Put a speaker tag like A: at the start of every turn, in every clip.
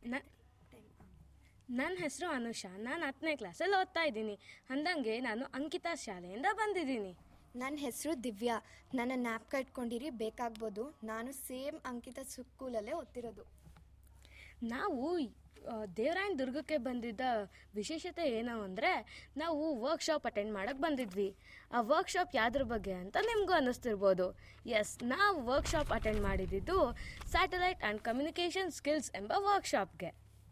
A: ನ- ನನ್ನ ಹೆಸರು ಅನುಷಾ ನಾನು ಹತ್ತನೇ ಕ್ಲಾಸಲ್ಲಿ ಓದ್ತಾ ಇದ್ದೀನಿ ಅಂದಂಗೆ ನಾನು ಅಂಕಿತಾ ಶಾಲೆಯಿಂದ ಬಂದಿದ್ದೀನಿ
B: ನನ್ನ ಹೆಸರು ದಿವ್ಯಾ ನನ್ನ ನ್ಯಾಪ್ಕ ಇಟ್ಕೊಂಡಿರಿ ಬೇಕಾಗ್ಬೋದು ನಾನು ಸೇಮ್ ಅಂಕಿತ ಸ್ಕೂಲಲ್ಲೇ ಓದ್ತಿರೋದು
A: ನಾವು ಆ, ದೇವರಾಯನ ದುರ್ಗಕ್ಕೆ ಬಂದಿದ್ದ ವಿಶೇಷತೆ ಏನು ಅಂದರೆ ನಾವು ವರ್ಕ್ಶಾಪ್ ಅಟೆಂಡ್ ಮಾಡೋಕ್ಕೆ ಬಂದಿದ್ವಿ ಆ ವರ್ಕ್ಶಾಪ್ ಯಾವ್ದ್ರ ಬಗ್ಗೆ ಅಂತ ನಿಮಗೂ ಅನ್ನಿಸ್ತಿರ್ಬೋದು ಎಸ್ ನಾವು ವರ್ಕ್ಶಾಪ್ ಅಟೆಂಡ್ ಮಾಡಿದ್ದು ಸ್ಯಾಟಲೈಟ್ ಆ್ಯಂಡ್ ಕಮ್ಯುನಿಕೇಷನ್ ಸ್ಕಿಲ್ಸ್ ಎಂಬ ವರ್ಕ್ಶಾಪ್ಗೆ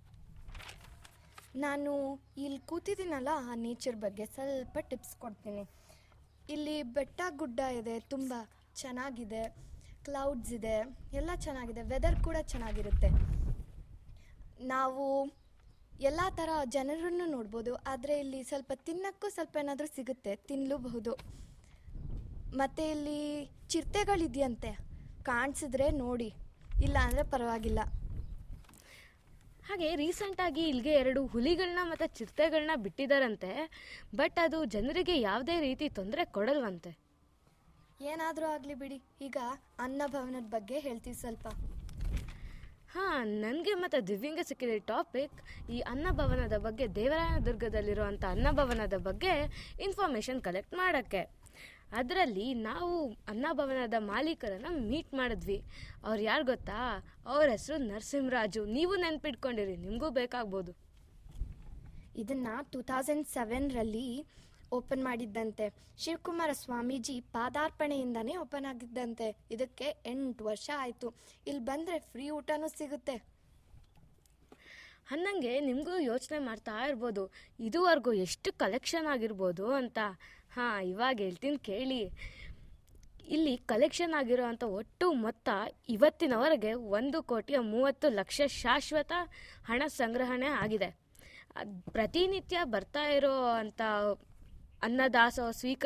B: ನಾನು ಇಲ್ಲಿ ಕೂತಿದ್ದೀನಲ್ಲ ಆ ನೇಚರ್ ಬಗ್ಗೆ ಸ್ವಲ್ಪ ಟಿಪ್ಸ್ ಕೊಡ್ತೀನಿ ಇಲ್ಲಿ ಬೆಟ್ಟ ಗುಡ್ಡ ಇದೆ ತುಂಬ ಚೆನ್ನಾಗಿದೆ ಕ್ಲೌಡ್ಸ್ ಇದೆ ಎಲ್ಲ ಚೆನ್ನಾಗಿದೆ ವೆದರ್ ಕೂಡ ಚೆನ್ನಾಗಿರುತ್ತೆ ನಾವು ಎಲ್ಲ ಥರ ಜನರನ್ನು ನೋಡ್ಬೋದು ಆದರೆ ಇಲ್ಲಿ ಸ್ವಲ್ಪ ತಿನ್ನೋಕ್ಕೂ ಸ್ವಲ್ಪ ಏನಾದರೂ ಸಿಗುತ್ತೆ ತಿನ್ನಲೂಬಹುದು ಮತ್ತು ಇಲ್ಲಿ ಚಿರತೆಗಳಿದೆಯಂತೆ ಕಾಣಿಸಿದ್ರೆ ನೋಡಿ ಇಲ್ಲ ಅಂದರೆ ಪರವಾಗಿಲ್ಲ
A: ಹಾಗೆ ರೀಸೆಂಟಾಗಿ ಇಲ್ಲಿಗೆ ಎರಡು ಹುಲಿಗಳನ್ನ ಮತ್ತು ಚಿರತೆಗಳನ್ನ ಬಿಟ್ಟಿದ್ದಾರಂತೆ ಬಟ್ ಅದು ಜನರಿಗೆ ಯಾವುದೇ ರೀತಿ ತೊಂದರೆ ಕೊಡಲ್ವಂತೆ
B: ಏನಾದರೂ ಆಗಲಿ ಬಿಡಿ ಈಗ ಅನ್ನಭವನದ ಬಗ್ಗೆ ಹೇಳ್ತೀವಿ ಸ್ವಲ್ಪ
A: ಹಾಂ ನನಗೆ ಮತ್ತು ದಿವ್ಯಂಗೆ ಸಿಕ್ಕಿದ ಟಾಪಿಕ್ ಈ ಅನ್ನಭವನದ ಬಗ್ಗೆ ದೇವರಾಯನ ದುರ್ಗದಲ್ಲಿರುವಂಥ ಅನ್ನಭವನದ ಬಗ್ಗೆ ಇನ್ಫಾರ್ಮೇಷನ್ ಕಲೆಕ್ಟ್ ಮಾಡೋಕ್ಕೆ ಅದರಲ್ಲಿ ನಾವು ಅನ್ನಭವನದ ಮಾಲೀಕರನ್ನು ಮೀಟ್ ಮಾಡಿದ್ವಿ ಅವ್ರು ಯಾರು ಗೊತ್ತಾ ಅವ್ರ ಹೆಸರು ನರಸಿಂಹರಾಜು ನೀವು ನೆನ್ಪಿಟ್ಕೊಂಡಿರಿ ನಿಮಗೂ ಬೇಕಾಗ್ಬೋದು
B: ಇದನ್ನು ಟೂ ತೌಸಂಡ್ ಸೆವೆನ್ರಲ್ಲಿ ಓಪನ್ ಮಾಡಿದ್ದಂತೆ ಶಿವಕುಮಾರ ಸ್ವಾಮೀಜಿ ಪಾದಾರ್ಪಣೆಯಿಂದನೇ ಓಪನ್ ಆಗಿದ್ದಂತೆ ಇದಕ್ಕೆ ಎಂಟು ವರ್ಷ ಆಯಿತು ಇಲ್ಲಿ ಬಂದರೆ ಫ್ರೀ ಊಟನೂ ಸಿಗುತ್ತೆ
A: ಹನ್ನಂಗೆ ನಿಮಗೂ ಯೋಚನೆ ಮಾಡ್ತಾ ಇರ್ಬೋದು ಇದುವರೆಗೂ ಎಷ್ಟು ಕಲೆಕ್ಷನ್ ಆಗಿರ್ಬೋದು ಅಂತ ಹಾಂ ಇವಾಗ ಹೇಳ್ತೀನಿ ಕೇಳಿ ಇಲ್ಲಿ ಕಲೆಕ್ಷನ್ ಆಗಿರೋವಂಥ ಒಟ್ಟು ಮೊತ್ತ ಇವತ್ತಿನವರೆಗೆ ಒಂದು ಕೋಟಿಯ ಮೂವತ್ತು ಲಕ್ಷ ಶಾಶ್ವತ ಹಣ ಸಂಗ್ರಹಣೆ ಆಗಿದೆ ಅದ್ ಪ್ರತಿನಿತ್ಯ ಬರ್ತಾ ಇರೋ ಅಂಥ ಅನ್ನದಾಸೋಹ ಸ್ವೀಕಾರ